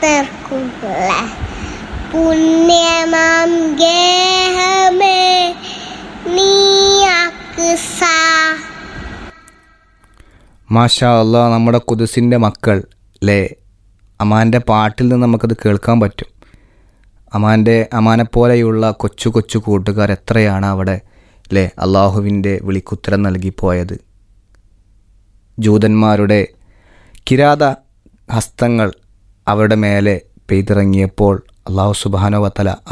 ഭക്തർക്കുള്ള പുണ്യമാം ഗേഹമേ നീ അക്സ മാഷാ അള്ളാ നമ്മുടെ കുതിസിൻ്റെ മക്കൾ അല്ലേ അമാൻ്റെ പാട്ടിൽ നിന്ന് നമുക്കത് കേൾക്കാൻ പറ്റും അമാൻ്റെ അമാനെപ്പോലെയുള്ള കൊച്ചു കൊച്ചു കൂട്ടുകാർ എത്രയാണ് അവിടെ അല്ലേ അള്ളാഹുവിൻ്റെ വിളിക്കുത്തരം നൽകിപ്പോയത് ജൂതന്മാരുടെ കിരാത ഹസ്തങ്ങൾ അവരുടെ മേലെ പെയ്തിറങ്ങിയപ്പോൾ അള്ളാഹു സുബാനോവത്തല